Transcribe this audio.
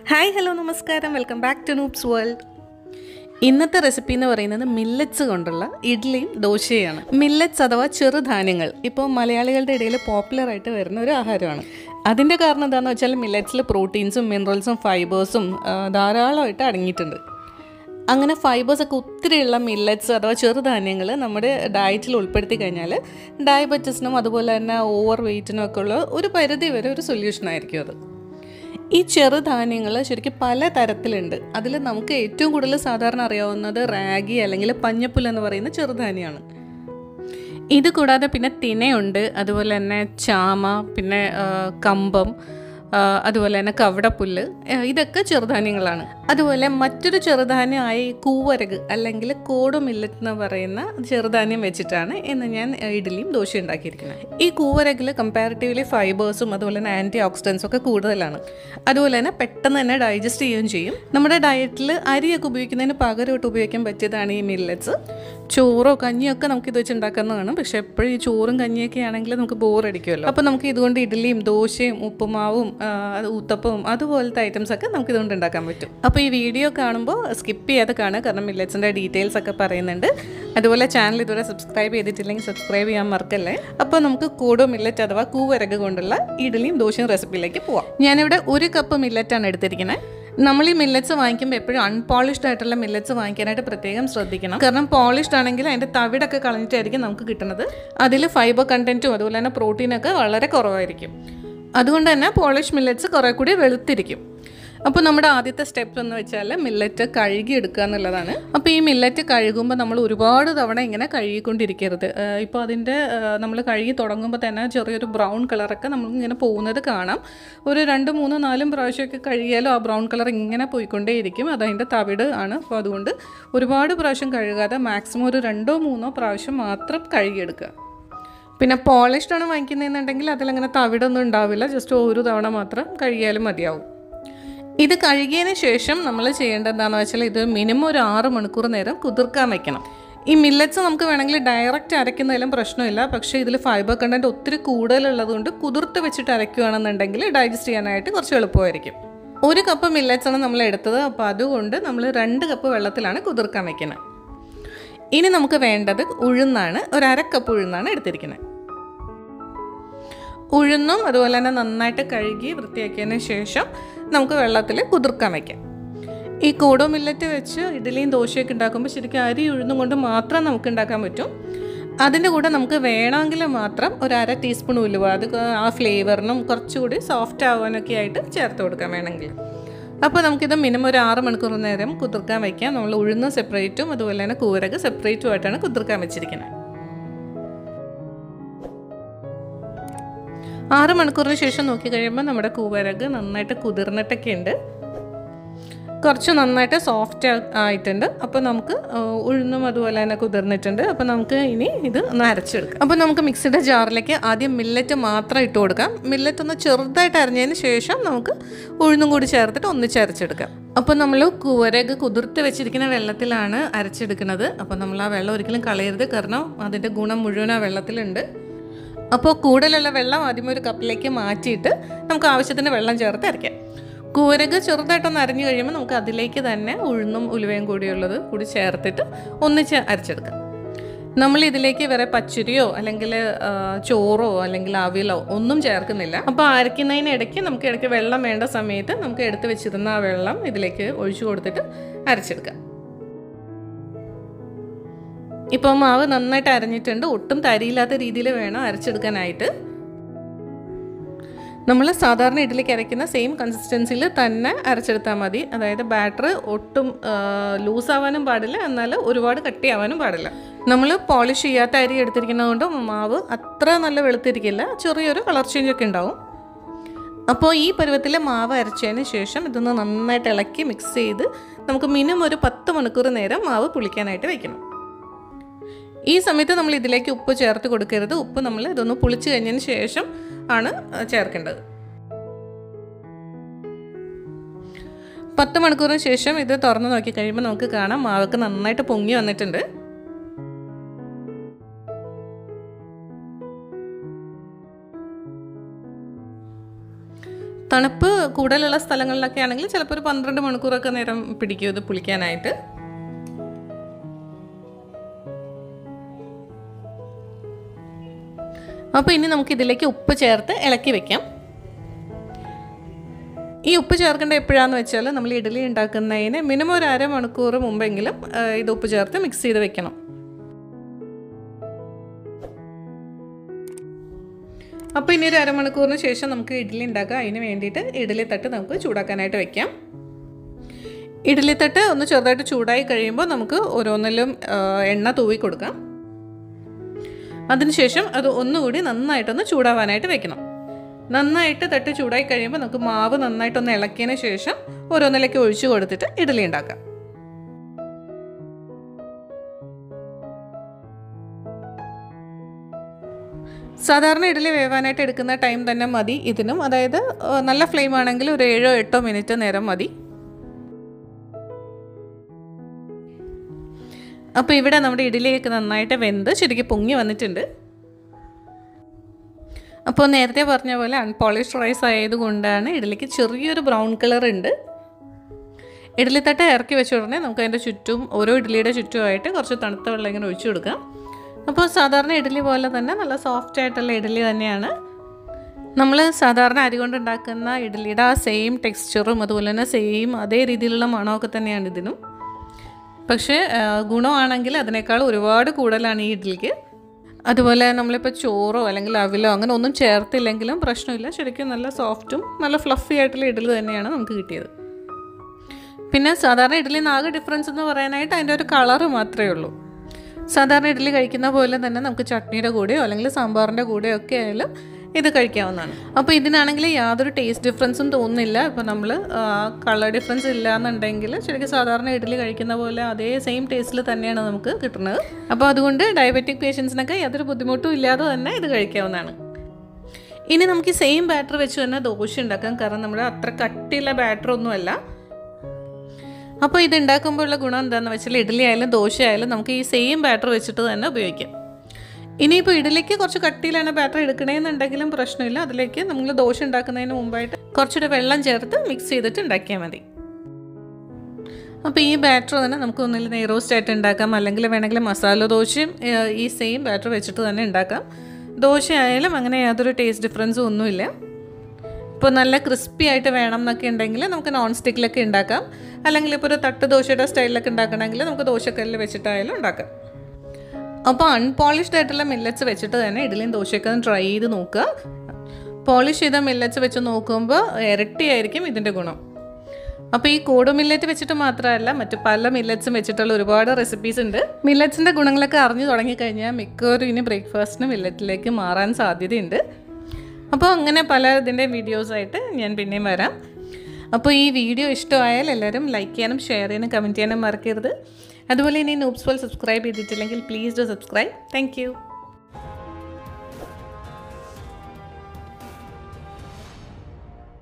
hi hello നമസ്കാരം welcome back to Noops world ഇന്നത്തെ recipe എന്ന് പറയുന്നത് മില്ലറ്റ്സ് കൊണ്ടുള്ള ഇഡ്ഡലിയും ദോശയാണ് മില്ലറ്റ്സ് അഥവാ ചെറുധാന്യങ്ങൾ ഇപ്പോൾ മലയാളികളുടെ ഇടയിൽ പോപ്പുലർ ആയിട്ട് വരുന്ന ഒരു ആഹാരമാണ് അതിൻ്റെ കാരണം എന്താണെന്ന് വെച്ചാൽ മില്ലറ്റ്സിൽ പ്രോട്ടീൻസും മിനറൽസും ഫൈബേഴ്സും ധാരാളമായിട്ട് അടങ്ങിയിട്ടുണ്ട് അങ്ങനെ ഫൈബേഴ്സ് ഒക്കെ ഒത്തിരിയുള്ള മില്ലറ്റ്സ് അഥവാ ചെറുധാന്യങ്ങൾ നമ്മുടെ ഡയറ്റിൽ ഉൾപ്പെടുത്തി കഴിഞ്ഞാൽ ഡയബറ്റീസിനും അതുപോലെ തന്നെ ഓവർ വെയ്റ്റിനും ഒക്കെ ഉള്ള ഒരു പരിധി വരെ ഒരു സൊല്യൂഷൻ ആയിരിക്കും അത് ഈ ചെറുധാന്യങ്ങൾ ശരിക്കും പല തരത്തിലുണ്ട് അതിൽ നമുക്ക് ഏറ്റവും കൂടുതൽ സാധാരണ അറിയാവുന്നത് റാഗി അല്ലെങ്കിൽ പഞ്ഞപ്പുൽ എന്ന് പറയുന്ന ചെറുധാന്യമാണ് ഇത് കൂടാതെ പിന്നെ തിനയുണ്ട് അതുപോലെ തന്നെ ചാമ പിന്നെ ആ, കമ്പം ആ, അതുപോലെ തന്നെ കവടപ്പുല്ല് ആ, ഇതൊക്കെ ചെറുധാന്യങ്ങളാണ് അതുപോലെ മറ്റൊരു ചെറുധാന്യമായ ഈ കൂവരക് അല്ലെങ്കിൽ കോട് മില്ലറ്റ് എന്ന് പറയുന്ന ചെറുധാന്യം വെച്ചിട്ടാണ് ഇന്ന് ഞാൻ ഇഡ്ഡലിയും ദോശ ഉണ്ടാക്കിയിരിക്കുന്നത് ഈ കൂവരകിൽ കമ്പാരിറ്റീവ്ലി ഫൈബേഴ്സും അതുപോലെ തന്നെ ആൻറ്റി ഓക്സിഡൻസും ഒക്കെ കൂടുതലാണ് അതുപോലെ തന്നെ പെട്ടെന്ന് തന്നെ ഡൈജസ്റ്റ് ചെയ്യുകയും ചെയ്യും നമ്മുടെ ഡയറ്റിൽ അരിയൊക്കെ ഉപയോഗിക്കുന്നതിന് പകരമായിട്ട് ഉപയോഗിക്കാൻ പറ്റിയതാണ് ഈ മില്ലറ്റ്സ് ചോറോ കഞ്ഞിയോ ഒക്കെ നമുക്ക് ഇത് വെച്ച് ഉണ്ടാക്കുന്നതാണ് പക്ഷെ എപ്പോഴും ഈ ചോറും കഞ്ഞിയൊക്കെ ആണെങ്കിൽ നമുക്ക് ബോറടിക്കുമല്ലോ അപ്പോൾ നമുക്ക് ഇതുകൊണ്ട് ഇഡ്ഡലിയും ദോശയും ഉപ്പുമാവും ആ, അത് ഊത്തപ്പവും അതുപോലത്തെ ഐറ്റംസ് ഒക്കെ നമുക്ക് ഇതുകൊണ്ട് ഉണ്ടാക്കാൻ പറ്റും അപ്പോൾ ഈ വീഡിയോ കാണുമ്പോൾ സ്കിപ്പ് ചെയ്യാതെ കാണുക കാരണം മില്ലറ്റ്സിൻ്റെ ഡീറ്റെയിൽസ് ഒക്കെ പറയുന്നുണ്ട് അതുപോലെ ചാനൽ ഇതുവരെ സബ്സ്ക്രൈബ് ചെയ്തിട്ടില്ലെങ്കിൽ സബ്സ്ക്രൈബ് ചെയ്യാൻ മറക്കല്ലേ അപ്പോൾ നമുക്ക് കൂടോ മില്ലറ്റ് അഥവാ കൂവരക കൊണ്ടുള്ള ഇഡ്ഡലിയും ദോശയും റെസിപ്പിയിലേക്ക് പോവാം ഞാനിവിടെ ഒരു കപ്പ് മില്ലറ്റാണ് എടുത്തിരിക്കുന്നത് നമ്മൾ ഈ മില്ലറ്റ്സ് വാങ്ങിക്കുമ്പോൾ എപ്പോഴും അൺപോളിഷ്ഡ് ആയിട്ടുള്ള മില്ലറ്റ്സ് വാങ്ങിക്കാനായിട്ട് പ്രത്യേകം ശ്രദ്ധിക്കണം കാരണം പോളിഷ്ഡ് ആണെങ്കിൽ അതിൻ്റെ തവിടൊക്കെ കളഞ്ഞിട്ടായിരിക്കും നമുക്ക് കിട്ടുന്നത് അതിൽ ഫൈബർ കണ്ടൻറ്റും അതുപോലെ തന്നെ പ്രോട്ടീനൊക്കെ വളരെ കുറവായിരിക്കും അതുകൊണ്ട് തന്നെ പോളിഷ് മില്ലറ്റ്സ് കുറേ കൂടി വെളുത്തിരിക്കും അപ്പോൾ നമ്മുടെ ആദ്യത്തെ സ്റ്റെപ്പ് എന്ന് വെച്ചാൽ മില്ലറ്റ് കഴുകി എടുക്കുക എന്നുള്ളതാണ് അപ്പോൾ ഈ മില്ലറ്റ് കഴുകുമ്പോൾ നമ്മൾ ഒരുപാട് തവണ ഇങ്ങനെ കഴുകിക്കൊണ്ടിരിക്കരുത് ഇപ്പോൾ അതിൻ്റെ നമ്മൾ കഴുകി തുടങ്ങുമ്പോൾ തന്നെ ചെറിയൊരു ബ്രൗൺ കളറൊക്കെ നമുക്ക് ഇങ്ങനെ പോകുന്നത് കാണാം ഒരു രണ്ട് മൂന്ന് നാലും പ്രാവശ്യമൊക്കെ കഴുകിയാലും ആ ബ്രൗൺ കളർ ഇങ്ങനെ പോയിക്കൊണ്ടേയിരിക്കും അത് അതിൻ്റെ തവിട് ആണ് അപ്പോൾ അതുകൊണ്ട് ഒരുപാട് പ്രാവശ്യം കഴുകാതെ മാക്സിമം ഒരു രണ്ടോ മൂന്നോ പ്രാവശ്യം മാത്രം കഴുകിയെടുക്കുക പിന്നെ പോളിഷ്ഡ് ആണ് വാങ്ങിക്കുന്നതെന്നുണ്ടെങ്കിൽ അതിലങ്ങനെ തവിടൊന്നും ഉണ്ടാവില്ല ജസ്റ്റ് ഒരു തവണ മാത്രം കഴുകിയാലും മതിയാവും ഇത് കഴുകിയതിന് ശേഷം നമ്മൾ ചെയ്യേണ്ടത് എന്താണെന്ന് വെച്ചാൽ ഇത് മിനിമം ഒരു ആറ് മണിക്കൂർ നേരം കുതിർക്കാൻ വെക്കണം ഈ മില്ലറ്റ്സ് നമുക്ക് വേണമെങ്കിൽ ഡയറക്റ്റ് അരയ്ക്കുന്നതിലും പ്രശ്നമില്ല പക്ഷേ ഇതിൽ ഫൈബർ കണ്ടൻറ്റ് ഒത്തിരി കൂടുതലുള്ളത് കൊണ്ട് കുതിർത്ത് വെച്ചിട്ട് അരയ്ക്കുകയാണെന്നുണ്ടെങ്കിൽ ഡൈജസ്റ്റ് ചെയ്യാനായിട്ട് കുറച്ച് എളുപ്പമായിരിക്കും ഒരു കപ്പ് മില്ലറ്റ്സ് ആണ് നമ്മൾ എടുത്തത് അപ്പോൾ അതുകൊണ്ട് നമ്മൾ രണ്ട് കപ്പ് വെള്ളത്തിലാണ് കുതിർക്കാൻ വെക്കുന്നത് ഇനി നമുക്ക് വേണ്ടത് ഉഴുന്നാണ് ഒരു അര കപ്പ് ഉഴുന്നാണ് എടുത്തിരിക്കുന്നത് ഉഴുന്നും അതുപോലെ തന്നെ നന്നായിട്ട് കഴുകി വൃത്തിയാക്കിയതിന് ശേഷം നമുക്ക് വെള്ളത്തിൽ കുതിർക്കാൻ വയ്ക്കാം ഈ കൂടോ മില്ലറ്റ് വെച്ച് ഇഡ്ഡലിയും ദോശയൊക്കെ ഉണ്ടാക്കുമ്പോൾ ശരിക്കും അരി ഉഴുന്നും കൊണ്ട് മാത്രം നമുക്ക് ഉണ്ടാക്കാൻ പറ്റും അതിൻ്റെ കൂടെ നമുക്ക് വേണമെങ്കിൽ മാത്രം ഒരു അര ടീസ്പൂൺ ഉലുവ അത് ആ ഫ്ലേവറിനും കുറച്ചുകൂടി സോഫ്റ്റ് ആവാനൊക്കെ ആയിട്ട് ചേർത്ത് കൊടുക്കാൻ വേണമെങ്കിൽ അപ്പോൾ നമുക്കിത് മിനിമം ഒരു ആറ് മണിക്കൂർ നേരം കുതിർക്കാൻ വയ്ക്കാം നമ്മൾ ഉഴുന്ന് സെപ്പറേറ്റും അതുപോലെ തന്നെ കൂരക് സെപ്പറേറ്റും ആയിട്ടാണ് കുതിർക്കാൻ വെച്ചിരിക്കുന്നത് ആറ് മണിക്കൂറിന് ശേഷം നോക്കി കഴിയുമ്പോൾ നമ്മുടെ കൂവരക് നന്നായിട്ട് കുതിർന്നിട്ടൊക്കെ ഉണ്ട് കുറച്ച് നന്നായിട്ട് സോഫ്റ്റ് ആയിട്ടുണ്ട് അപ്പോൾ നമുക്ക് ആ, ഉഴുന്നും അതുപോലെ തന്നെ കുതിർന്നിട്ടുണ്ട് അപ്പോൾ നമുക്ക് ഇനി ഇത് ഒന്ന് അരച്ചെടുക്കാം അപ്പോൾ നമുക്ക് മിക്സിയുടെ ജാറിലേക്ക് ആദ്യം മില്ലറ്റ് മാത്രം ഇട്ട് കൊടുക്കാം മില്ലറ്റ് ഒന്ന് ചെറുതായിട്ട് അരിഞ്ഞതിന് ശേഷം നമുക്ക് ഉഴുന്നും കൂടി ചേർത്തിട്ട് ഒന്നിച്ച് അരച്ചെടുക്കാം അപ്പോൾ നമ്മൾ കൂവരക് കുതിർത്ത് വെച്ചിരിക്കുന്ന വെള്ളത്തിലാണ് അരച്ചെടുക്കുന്നത് അപ്പോൾ നമ്മൾ ആ വെള്ളം ഒരിക്കലും കളയരുത് കാരണം അതിൻ്റെ ഗുണം മുഴുവൻ ആ വെള്ളത്തിലുണ്ട് അപ്പോൾ കൂടുതലുള്ള വെള്ളം ആദ്യം ഒരു കപ്പിലേക്ക് മാറ്റിയിട്ട് നമുക്ക് ആവശ്യത്തിന് വെള്ളം ചേർത്ത് അരയ്ക്കാം കൂരക് ചെറുതായിട്ടൊന്ന് അരഞ്ഞു കഴിയുമ്പോൾ നമുക്ക് അതിലേക്ക് തന്നെ ഉഴുന്നും ഉലുവയും കൂടിയുള്ളത് കൂടി ചേർത്തിട്ട് ഒന്നിച്ച് അരച്ചെടുക്കാം നമ്മൾ ഇതിലേക്ക് വേറെ പച്ചരിയോ അല്ലെങ്കിൽ ആ, ചോറോ അല്ലെങ്കിൽ അവിലോ ഒന്നും ചേർക്കുന്നില്ല അപ്പോൾ അരയ്ക്കുന്നതിനിടയ്ക്ക് നമുക്ക് ഇടയ്ക്ക് വെള്ളം വേണ്ട സമയത്ത് നമുക്ക് എടുത്ത് വെച്ചിരുന്ന ആ വെള്ളം ഇതിലേക്ക് ഒഴിച്ചു കൊടുത്തിട്ട് അരച്ചെടുക്കാം ഇപ്പോൾ മാവ് നന്നായിട്ട് അരഞ്ഞിട്ടുണ്ട് ഒട്ടും തരിയില്ലാത്ത രീതിയിൽ വേണം അരച്ചെടുക്കാനായിട്ട് നമ്മൾ സാധാരണ ഇഡ്ഡലിക്ക് അരയ്ക്കുന്ന സെയിം കൺസിസ്റ്റൻസിയിൽ തന്നെ അരച്ചെടുത്താൽ മതി അതായത് ബാറ്റർ ഒട്ടും ലൂസാവാനും പാടില്ല എന്നാൽ ഒരുപാട് കട്ടിയാവാനും പാടില്ല നമ്മൾ പോളിഷ് ചെയ്യാത്ത അരി എടുത്തിരിക്കുന്നതുകൊണ്ട് മാവ് അത്ര നല്ല വെളുത്തിരിക്കില്ല ചെറിയൊരു കളർ ചേഞ്ച് ഒക്കെ ഉണ്ടാവും അപ്പോൾ ഈ പരുവത്തിൽ മാവ് അരച്ചതിന് ശേഷം ഇതൊന്ന് നന്നായിട്ട് ഇളക്കി മിക്സ് ചെയ്ത് നമുക്ക് മിനിമം ഒരു പത്ത് മണിക്കൂർ നേരം മാവ് പുളിക്കാനായിട്ട് വെക്കണം ഈ സമയത്ത് നമ്മൾ ഇതിലേക്ക് ഉപ്പ് ചേർത്ത് കൊടുക്കരുത് ഉപ്പ് നമ്മൾ ഇതൊന്ന് പുളിച്ച് കഴിഞ്ഞതിന് ശേഷം ആണ് ചേർക്കേണ്ടത് പത്ത് മണിക്കൂറിന് ശേഷം ഇത് തുറന്ന് നോക്കി കഴിയുമ്പോൾ നമുക്ക് കാണാം മാവൊക്കെ നന്നായിട്ട് പൊങ്ങി വന്നിട്ടുണ്ട് തണുപ്പ് കൂടുതലുള്ള സ്ഥലങ്ങളിലൊക്കെ ആണെങ്കിൽ ചിലപ്പോൾ ഒരു പന്ത്രണ്ട് മണിക്കൂറൊക്കെ നേരം പിടിക്കും ഇത് പുളിക്കാനായിട്ട് അപ്പോൾ ഇനി നമുക്ക് ഇതിലേക്ക് ഉപ്പ് ചേർത്ത് ഇളക്കി വെക്കാം ഈ ഉപ്പ് ചേർക്കേണ്ട എപ്പോഴാന്ന് വെച്ചാൽ നമ്മൾ ഇഡ്ഡലി ഉണ്ടാക്കുന്നതിന് മിനിമം ഒരു അരമണിക്കൂർ മുമ്പെങ്കിലും ആ, ഇത് ഉപ്പ് ചേർത്ത് മിക്സ് ചെയ്ത് വെക്കണം അപ്പോൾ ഇനി ഒരു അരമണിക്കൂറിന് ശേഷം നമുക്ക് ഇഡ്ഡലി ഉണ്ടാക്കാം അതിന് വേണ്ടിയിട്ട് ഇഡ്ഡലി തട്ട് നമുക്ക് ചൂടാക്കാനായിട്ട് വെക്കാം ഇഡ്ഡലി തട്ട് ഒന്ന് ചെറുതായിട്ട് ചൂടായി കഴിയുമ്പോൾ നമുക്ക് ഓരോന്നിലും ആ, എണ്ണ തൂവി കൊടുക്കാം അതിനുശേഷം അത് ഒന്നുകൂടി നന്നായിട്ടൊന്ന് ചൂടാവാനായിട്ട് വെക്കണം നന്നായിട്ട് തട്ട് ചൂടായി കഴിയുമ്പോൾ നമുക്ക് മാവ് നന്നായിട്ടൊന്ന് ഇളക്കിയതിന് ശേഷം ഓരോന്നിലേക്ക് ഒഴിച്ചു കൊടുത്തിട്ട് ഇഡ്ഡലി ഉണ്ടാക്കാം സാധാരണ ഇഡ്ഡലി വേവാനായിട്ട് എടുക്കുന്ന ടൈം തന്നെ മതി ഇതിനും അതായത് ആ, നല്ല ഫ്ലെയിം ആണെങ്കിൽ ഒരു ഏഴോ എട്ടോ മിനിറ്റ് നേരം മതി അപ്പോൾ ഇവിടെ നമ്മുടെ ഇഡ്ഡലിയൊക്കെ നന്നായിട്ട് വെന്ത് ശരിക്കും പൊങ്ങി വന്നിട്ടുണ്ട് അപ്പോൾ നേരത്തെ പറഞ്ഞ പോലെ അൺപോളിഷ്ഡ് റൈസ് ആയതുകൊണ്ടാണ് ഇഡ്ഡലിക്ക് ചെറിയൊരു ബ്രൗൺ കളർ ഉണ്ട് ഇഡ്ഡലി തട്ട ഇറക്കി വെച്ച ഉടനെ നമുക്ക് അതിൻ്റെ ചുറ്റും ഓരോ ഇഡ്ഡലിയുടെ ചുറ്റുമായിട്ട് കുറച്ച് തണുത്ത വെള്ളം ഇങ്ങനെ ഒഴിച്ചു കൊടുക്കാം അപ്പോൾ സാധാരണ ഇഡ്ഡലി പോലെ തന്നെ നല്ല സോഫ്റ്റ് ആയിട്ടുള്ള ഇഡ്ഡലി തന്നെയാണ് നമ്മൾ സാധാരണ അരി കൊണ്ട് ഉണ്ടാക്കുന്ന ഇഡ്ഡലിയുടെ ആ സെയിം ടെക്സ്ചറും അതുപോലെ തന്നെ സെയിം അതേ രീതിയിലുള്ള മണമൊക്കെ തന്നെയാണ് ഇതിനും പക്ഷേ ആ, ഗുണമാണെങ്കിൽ അതിനേക്കാൾ ഒരുപാട് കൂടുതലാണ് ഈ ഇഡ്ഡലിക്ക് അതുപോലെ നമ്മളിപ്പോൾ ചോറോ അല്ലെങ്കിൽ അവിലോ അങ്ങനെ ഒന്നും ചേർത്തില്ലെങ്കിലും പ്രശ്നമില്ല ശരിക്കും നല്ല സോഫ്റ്റും നല്ല ഫ്ലഫി ആയിട്ടുള്ള ഇഡ്ഡലി തന്നെയാണ് നമുക്ക് കിട്ടിയത് പിന്നെ സാധാരണ ഇഡ്ഡലി ആകെ ഡിഫറൻസ് എന്ന് പറയാനായിട്ട് അതിൻ്റെ ഒരു കളറ് മാത്രമേ ഉള്ളൂ സാധാരണ ഇഡ്ഡലി കഴിക്കുന്ന പോലെ തന്നെ നമുക്ക് ചട്നിയുടെ കൂടെയോ അല്ലെങ്കിൽ സാമ്പാറിൻ്റെ കൂടെയോ ഒക്കെ ആയാലും ഇത് കഴിക്കാവുന്നതാണ് അപ്പോൾ ഇതിനാണെങ്കിൽ യാതൊരു ടേസ്റ്റ് ഡിഫറൻസും തോന്നുന്നില്ല ഇപ്പോൾ നമ്മൾ കളർ ഡിഫറൻസ് ഇല്ല എന്നുണ്ടെങ്കിൽ ശരിക്കും സാധാരണ ഇഡ്ഡലി കഴിക്കുന്ന പോലെ അതേ സെയിം ടേസ്റ്റിൽ തന്നെയാണ് നമുക്ക് കിട്ടുന്നത് അപ്പോൾ അതുകൊണ്ട് ഡയബറ്റിക് പേഷ്യൻസിനൊക്കെ യാതൊരു ബുദ്ധിമുട്ടും ഇല്ലാതെ തന്നെ ഇത് കഴിക്കാവുന്നതാണ് ഇനി നമുക്ക് ഈ സെയിം ബാറ്റർ വെച്ച് തന്നെ ദോശ ഉണ്ടാക്കാം കാരണം നമ്മുടെ അത്ര കട്ടിയുള്ള ബാറ്റർ ഒന്നുമല്ല അപ്പോൾ ഇത് ഉണ്ടാക്കുമ്പോഴുള്ള ഗുണം എന്താണെന്ന് വെച്ചാൽ ഇഡ്ഡലി ആയാലും ദോശ ആയാലും നമുക്ക് ഈ സെയിം ബാറ്റർ വെച്ചിട്ട് തന്നെ ഉപയോഗിക്കാം ഇനിയിപ്പോൾ ഇഡ്ഡലിക്ക് കുറച്ച് കട്ടിയിലാണ് ബാറ്റർ എടുക്കണേന്നുണ്ടെങ്കിലും പ്രശ്നമില്ല അതിലേക്ക് നമ്മൾ ദോശ ഉണ്ടാക്കുന്നതിന് മുമ്പായിട്ട് കുറച്ചുകൂടെ വെള്ളം ചേർത്ത് മിക്സ് ചെയ്തിട്ട് ഉണ്ടാക്കിയാൽ മതി അപ്പോൾ ഈ ബാറ്റർ തന്നെ നമുക്ക് ഒന്നിൽ നെയ് റോസ്റ്റ് ആയിട്ട് ഉണ്ടാക്കാം അല്ലെങ്കിൽ വേണമെങ്കിൽ മസാല ദോശയും ഏഹ്, ഈ സെയിം ബാറ്റർ വെച്ചിട്ട് തന്നെ ഉണ്ടാക്കാം ദോശ ആയാലും അങ്ങനെ യാതൊരു ടേസ്റ്റ് ഡിഫറൻസും ഒന്നുമില്ല ഇപ്പോൾ നല്ല ക്രിസ്പി ആയിട്ട് വേണം എന്നൊക്കെ ഉണ്ടെങ്കിൽ നമുക്ക് നോൺ സ്റ്റിക്കിലൊക്കെ ഉണ്ടാക്കാം അല്ലെങ്കിൽ ഇപ്പോൾ ഒരു തട്ട് ദോശയുടെ സ്റ്റൈലിലൊക്കെ ഉണ്ടാക്കണമെങ്കിൽ നമുക്ക് ദോശക്കല്ലിൽ വെച്ചിട്ടായാലും ഉണ്ടാക്കാം അപ്പോൾ അൺപോളിഷ്ഡ് ആയിട്ടുള്ള മില്ലറ്റ്സ് വെച്ചിട്ട് തന്നെ ഇഡ്ഡലിയും ദോശയൊക്കെ ഒന്ന് ട്രൈ ചെയ്ത് നോക്കുക പോളിഷ് ചെയ്ത മില്ലറ്റ്സ് വെച്ച് നോക്കുമ്പോൾ ഇരട്ടിയായിരിക്കും ഇതിൻ്റെ ഗുണം അപ്പോൾ ഈ കോഡ് മില്ലറ്റ് വെച്ചിട്ട് മാത്രമല്ല മറ്റു പല മില്ലറ്റ്സും വെച്ചിട്ടുള്ള ഒരുപാട് റെസിപ്പീസ് ഉണ്ട് മില്ലറ്റ്സിൻ്റെ ഗുണങ്ങളൊക്കെ അറിഞ്ഞു തുടങ്ങിക്കഴിഞ്ഞാൽ മിക്കവരും ഇനി ബ്രേക്ക്ഫാസ്റ്റിന് മില്ലറ്റിലേക്ക് മാറാൻ സാധ്യതയുണ്ട് അപ്പോൾ അങ്ങനെ പല ഇതിൻ്റെ വീഡിയോസായിട്ട് ഞാൻ പിന്നെയും വരാം അപ്പോൾ ഈ വീഡിയോ ഇഷ്ടമായാൽ എല്ലാവരും ലൈക്ക് ചെയ്യാനും ഷെയർ ചെയ്യാനും കമൻറ്റ് ചെയ്യാനും മറക്കരുത് അതുപോലെ ഇനി നൂബ്സ് പോൽ സബ്സ്ക്രൈബ് ചെയ്തിട്ടില്ലെങ്കിൽ പ്ലീസ് ഡു സബ്സ്ക്രൈബ് താങ്ക്